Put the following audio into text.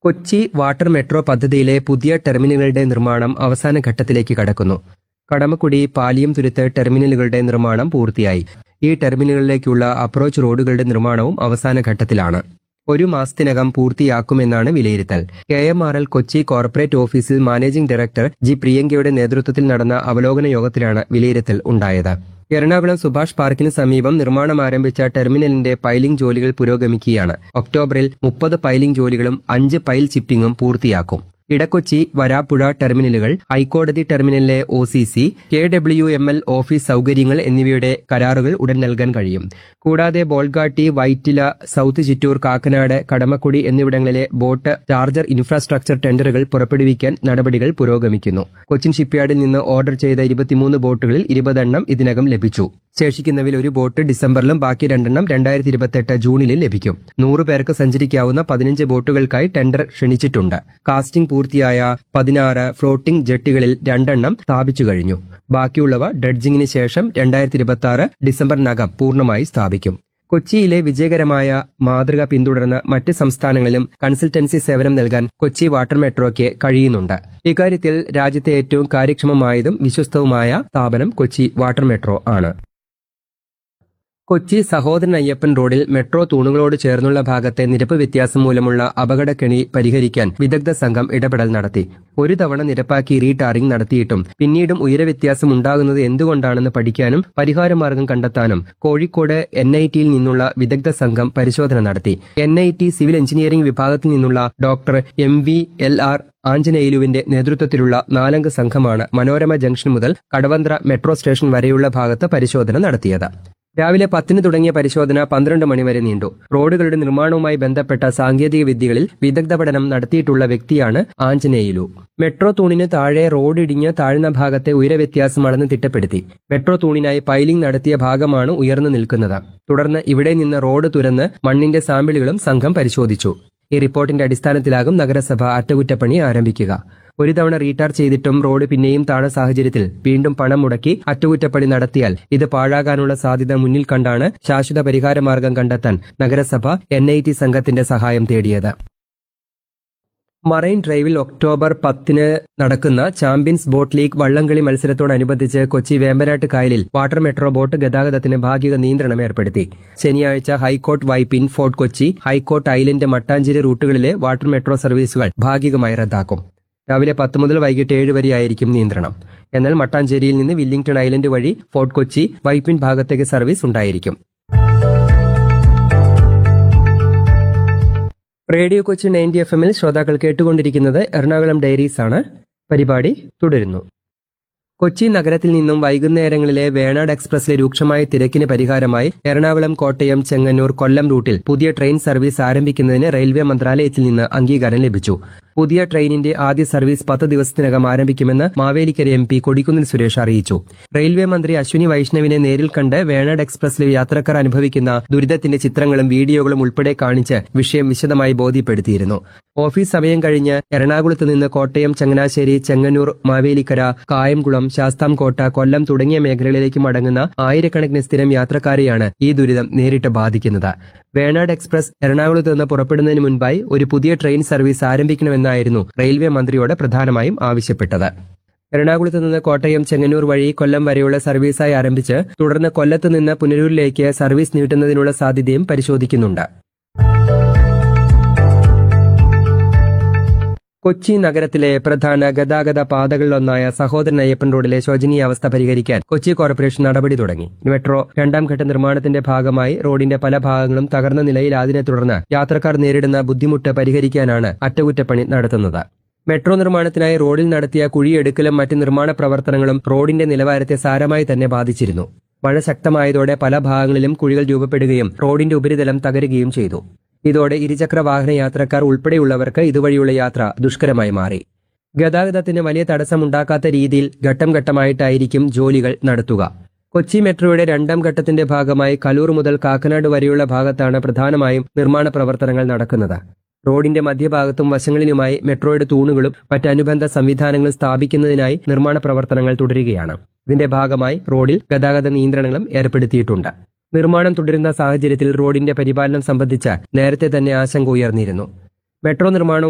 Kochi water metro പദ്ധതിയിലെ പുതിയ ടെർമിനലുകളുടെ നിർമ്മാണം അവസാന ഘട്ടത്തിലേക്ക് കടക്കുന്നു കടമക്കുടി പാലിയം തുരുത്ത് ടെർമിനലുകളുടെ നിർമ്മാണം പൂർത്തിയായി ഈ ടെർമിനലുകളിലേക്കുള്ള അപ്രോച്ച് റോഡുകളുടെ നിർമ്മാണവും അവസാന ഘട്ടത്തിലാണ് ഒരു മാസത്തിനകം പൂർത്തിയാക്കുമെന്നാണ് വിലയിരുത്തൽ K M R L Kochi corporate ഓഫീസിൽ മാനേജിംഗ് ഡയറക്ടർ ജി പ്രിയങ്കയുടെ നേതൃത്വത്തിൽ നടന്ന അവലോകന യോഗത്തിലാണ് വിലയിരുത്തൽ ഉണ്ടായത് എറണാകുളം സുഭാഷ് പാർക്കിന് സമീപം നിർമ്മാണം ആരംഭിച്ച ടെർമിനലിന്റെ പൈലിംഗ് ജോലികൾ പുരോഗമിക്കുകയാണ് ഒക്ടോബറിൽ മുപ്പത് പൈലിംഗ് ജോലികളും അഞ്ച് പൈൽ ചിപ്പിംഗും പൂർത്തിയാക്കും ഇടക്കൊച്ചി വരാപ്പുഴ ടെർമിനലുകൾ ഹൈക്കോടതി ടെർമിനലിലെ O C C K W M L office സൗകര്യങ്ങൾ എന്നിവയുടെ കരാറുകൾ ഉടൻ നൽകാൻ കഴിയും കൂടാതെ ബോൾഗാട്ടി വൈറ്റില സൗത്ത് ചിറ്റൂർ കാക്കനാട് കടമക്കുടി എന്നിവിടങ്ങളിലെ ബോട്ട് ചാർജർ ഇൻഫ്രാസ്ട്രക്ചർ ടെൻഡറുകൾ പുറപ്പെടുവിക്കാൻ നടപടികൾ പുരോഗമിക്കുന്നു കൊച്ചിൻ ഷിപ്പ്യാർഡിൽ നിന്ന് ഓർഡർ ചെയ്ത ഇരുപത്തിമൂന്ന് ബോട്ടുകളിൽ ഇരുപതെണ്ണം ഇതിനകം ലഭിച്ചു ശേഷിക്കുന്നവയിൽ ഒരു ബോട്ട് ഡിസംബറിലും ബാക്കി രണ്ടെണ്ണം രണ്ടായിരത്തി ഇരുപത്തെട്ട് ജൂണിലും ലഭിക്കും നൂറ് പേർക്ക് സഞ്ചരിക്കാവുന്ന പതിനഞ്ച് ബോട്ടുകൾക്കായി ടെൻഡർ ക്ഷണിച്ചിട്ടുണ്ട് കാസ്റ്റിംഗ് പൂർത്തിയായ പതിനാറ് ഫ്ലോട്ടിംഗ് ജെട്ടികളിൽ രണ്ടെണ്ണം സ്ഥാപിച്ചു കഴിഞ്ഞു ബാക്കിയുള്ളവ ഡ്രഡ്ജിങ്ങിന് ശേഷം രണ്ടായിരത്തി ഇരുപത്തി ആറ് ഡിസംബറിനകം പൂർണ്ണമായി സ്ഥാപിക്കും കൊച്ചിയിലെ വിജയകരമായ മാതൃക പിന്തുടർന്ന് മറ്റ് സംസ്ഥാനങ്ങളിലും കൺസൾട്ടൻസി സേവനം നൽകാൻ കൊച്ചി വാട്ടർ മെട്രോയ്ക്ക് കഴിയുന്നുണ്ട് ഇക്കാര്യത്തിൽ രാജ്യത്തെ ഏറ്റവും കാര്യക്ഷമമായതും വിശ്വസ്തവുമായ സ്ഥാപനം കൊച്ചി വാട്ടർ മെട്രോ ആണ് കൊച്ചി സഹോദരൻ അയ്യപ്പൻ റോഡിൽ മെട്രോ തൂണുകളോട് ചേർന്നുള്ള ഭാഗത്തെ നിരപ്പ് വ്യത്യാസം മൂലമുള്ള അപകടക്കെണി പരിഹരിക്കാൻ വിദഗ്ധ സംഘം ഇടപെടൽ നടത്തി ഒരു തവണ നിരപ്പാക്കി റീടാറിംഗ് നടത്തിയിട്ടും പിന്നീടും ഉയരവ്യത്യാസം ഉണ്ടാകുന്നത് എന്തുകൊണ്ടാണെന്ന് പഠിക്കാനും പരിഹാരമാർഗം കണ്ടെത്താനും കോഴിക്കോട് എൻ ഐ ടിയിൽ നിന്നുള്ള വിദഗ്ധ സംഘം പരിശോധന നടത്തി N I T civil engineering വിഭാഗത്തിൽ നിന്നുള്ള doctor M V L R ആഞ്ജനേയുലുവിന്റെ നേതൃത്വത്തിലുള്ള നാലംഗ സംഘമാണ് മനോരമ ജംഗ്ഷൻ മുതൽ കടവന്ത്ര മെട്രോ സ്റ്റേഷൻ വരെയുള്ള ഭാഗത്ത് പരിശോധന നടത്തിയത് രാവിലെ പത്തിന് തുടങ്ങിയ പരിശോധന പന്ത്രണ്ട് മണിവരെ നീണ്ടു റോഡുകളുടെ നിർമ്മാണവുമായി ബന്ധപ്പെട്ട സാങ്കേതിക വിദ്യകളിൽ വിദഗ്ധ പഠനം നടത്തിയിട്ടുള്ള വ്യക്തിയാണ് ആഞ്ജനേയുലു മെട്രോ തൂണിന് താഴെ റോഡ് ഇടിഞ്ഞ് താഴ്ന്ന ഭാഗത്തെ ഉയരവ്യത്യാസം അളന്ന് തിട്ടപ്പെടുത്തി മെട്രോ തൂണിനായി പൈലിംഗ് നടത്തിയ ഭാഗമാണ് ഉയർന്നു നിൽക്കുന്നത് തുടർന്ന് ഇവിടെ നിന്ന് റോഡ് തുരന്ന് മണ്ണിന്റെ സാമ്പിളുകളും സംഘം പരിശോധിച്ചു ഈ റിപ്പോർട്ടിന്റെ അടിസ്ഥാനത്തിലാകും നഗരസഭ അറ്റകുറ്റപ്പണി ആരംഭിക്കുക ഒരു തവണ റീടാർ ചെയ്തിട്ടും റോഡ് പിന്നെയും താണ സാഹചര്യത്തിൽ വീണ്ടും പണം മുടക്കി അറ്റകുറ്റപ്പണി നടത്തിയാൽ ഇത് പാഴാകാനുള്ള സാധ്യത മുന്നിൽ കണ്ടാണ് ശാശ്വത പരിഹാരമാർഗം കണ്ടെത്താൻ നഗരസഭ എൻ ഐ ടി സംഘത്തിന്റെ സഹായം തേടിയത് മറൈൻ ഡ്രൈവിൽ ഒക്ടോബർ പത്തിന് നടക്കുന്ന ചാമ്പ്യൻസ് ബോട്ട് ലീഗ് വള്ളംകളി മത്സരത്തോടനുബന്ധിച്ച് കൊച്ചി വേമ്പനാട്ട് കായലിൽ വാട്ടർ മെട്രോ ബോട്ട് ഗതാഗതത്തിന് ഭാഗിക നിയന്ത്രണം ഏർപ്പെടുത്തി ശനിയാഴ്ച high court Vypin fort Kochi high court island Mattancherry റൂട്ടുകളിലെ വാട്ടർ മെട്രോ സർവീസുകൾ ഭാഗികമായി റദ്ദാക്കും രാവിലെ പത്ത് മുതൽ വൈകിട്ട് ഏഴ് വരെയായിരിക്കും നിയന്ത്രണം എന്നാൽ മട്ടാഞ്ചേരിയിൽ നിന്ന് വില്ലിംഗ്ടൺ ഐലൻഡ് വഴി ഫോർട്ട് കൊച്ചി വൈപ്പിൻ ഭാഗത്തേക്ക് സർവീസ് ഉണ്ടായിരിക്കും റേഡിയോ കൊച്ചി നയൻറ്റി എഫ് എമ്മിൽ ശ്രോതാക്കൾ കേട്ടുകൊണ്ടിരിക്കുന്നത് എറണാകുളം ഡയറീസ് ആണ് പരിപാടി തുടരുന്നു കൊച്ചി നഗരത്തിൽ നിന്നും വൈകുന്നേരങ്ങളിലെ വേണാട് എക്സ്പ്രസിലെ രൂക്ഷമായ തിരക്കിന് പരിഹാരമായി എറണാകുളം കോട്ടയം ചെങ്ങന്നൂർ കൊല്ലം റൂട്ടിൽ പുതിയ ട്രെയിൻ സർവീസ് ആരംഭിക്കുന്നതിന് റെയിൽവേ മന്ത്രാലയത്തിൽ നിന്ന് അംഗീകാരം ലഭിച്ചു പുതിയ ട്രെയിനിന്റെ ആദ്യ സർവീസ് പത്ത് ദിവസത്തിനകം ആരംഭിക്കുമെന്ന് മാവേലിക്കര എം പി കൊടിക്കുന്നിൽ സുരേഷ് അറിയിച്ചു റെയിൽവേ മന്ത്രി അശ്വിനി വൈഷ്ണവിനെ നേരിൽ കണ്ട് വേണാട് എക്സ്പ്രസിലെ യാത്രക്കാർ അനുഭവിക്കുന്ന ദുരിതത്തിന്റെ ചിത്രങ്ങളും വീഡിയോകളും ഉൾപ്പെടെ കാണിച്ച് വിഷയം വിശദമായി ബോധ്യപ്പെടുത്തിയിരുന്നു ഓഫീസ് സമയം കഴിഞ്ഞ് എറണാകുളത്ത് നിന്ന് കോട്ടയം ചങ്ങനാശ്ശേരി ചെങ്ങന്നൂർ മാവേലിക്കര കായംകുളം ശാസ്താംകോട്ട കൊല്ലം തുടങ്ങിയ മേഖലകളിലേക്ക് മടങ്ങുന്ന ആയിരക്കണക്കിന് സ്ഥിരം യാത്രക്കാരെയാണ് ഈ ദുരിതം നേരിട്ട് ബാധിക്കുന്നത് വേണാട് എക്സ്പ്രസ് എറണാകുളത്ത് നിന്ന് പുറപ്പെടുന്നതിന് മുൻപായി ഒരു പുതിയ ട്രെയിൻ സർവീസ് ആരംഭിക്കണമെന്നായിരുന്നു റെയിൽവേ മന്ത്രിയോട് പ്രധാനമായും ആവശ്യപ്പെട്ടത് എറണാകുളത്ത് നിന്ന് കോട്ടയം ചെങ്ങന്നൂർ വഴി കൊല്ലം വരെയുള്ള സർവീസായി ആരംഭിച്ച് തുടർന്ന് കൊല്ലത്ത് നിന്ന് പുനലൂരിലേക്ക് സർവീസ് നീട്ടുന്നതിനുള്ള സാധ്യതയും പരിശോധിക്കുന്നുണ്ട് കൊച്ചി നഗരത്തിലെ പ്രധാന ഗതാഗത പാതകളിലൊന്നായ സഹോദരൻ അയ്യപ്പൻ റോഡിലെ ശോചനീയാവസ്ഥ പരിഹരിക്കാൻ കൊച്ചി കോർപ്പറേഷൻ നടപടി തുടങ്ങി മെട്രോ രണ്ടാം ഘട്ട നിർമ്മാണത്തിന്റെ ഭാഗമായി റോഡിന്റെ പല ഭാഗങ്ങളും തകർന്ന നിലയിലായതിനെ തുടർന്ന് യാത്രക്കാർ നേരിടുന്ന ബുദ്ധിമുട്ട് പരിഹരിക്കാനാണ് അറ്റകുറ്റപ്പണി നടത്തുന്നത് മെട്രോ നിർമ്മാണത്തിനായി റോഡിൽ നടത്തിയ കുഴിയെടുക്കലും മറ്റ് നിർമ്മാണ പ്രവർത്തനങ്ങളും റോഡിന്റെ നിലവാരത്തെ സാരമായി തന്നെ ബാധിച്ചിരുന്നു മഴ ശക്തമായതോടെ പല ഭാഗങ്ങളിലും കുഴികൾ രൂപപ്പെടുകയും റോഡിന്റെ ഉപരിതലം തകരുകയും ചെയ്തു ഇതോടെ ഇരുചക്ര വാഹന യാത്രക്കാർ ഉൾപ്പെടെയുള്ളവർക്ക് ഇതുവഴിയുള്ള യാത്ര ദുഷ്കരമായി മാറി ഗതാഗതത്തിന് വലിയ തടസ്സമുണ്ടാക്കാത്ത രീതിയിൽ ഘട്ടം ഘട്ടമായിട്ടായിരിക്കും ജോലികൾ നടത്തുക കൊച്ചി മെട്രോയുടെ രണ്ടാം ഘട്ടത്തിന്റെ ഭാഗമായി കലൂർ മുതൽ കാക്കനാട് വരെയുള്ള ഭാഗത്താണ് പ്രധാനമായും നിർമ്മാണ പ്രവർത്തനങ്ങൾ നടക്കുന്നത് റോഡിന്റെ മധ്യഭാഗത്തും വശങ്ങളിലുമായി മെട്രോയുടെ തൂണുകളും മറ്റ് അനുബന്ധ സംവിധാനങ്ങളും സ്ഥാപിക്കുന്നതിനായി നിർമ്മാണ പ്രവർത്തനങ്ങൾ തുടരുകയാണ് ഇതിന്റെ ഭാഗമായി റോഡിൽ ഗതാഗത നിയന്ത്രണങ്ങളും ഏർപ്പെടുത്തിയിട്ടുണ്ട് നിർമ്മാണം തുടരുന്ന സാഹചര്യത്തിൽ റോഡിന്റെ പരിപാലനം സംബന്ധിച്ച് നേരത്തെ തന്നെ ആശങ്ക ഉയർന്നിരുന്നു മെട്രോ നിർമ്മാണം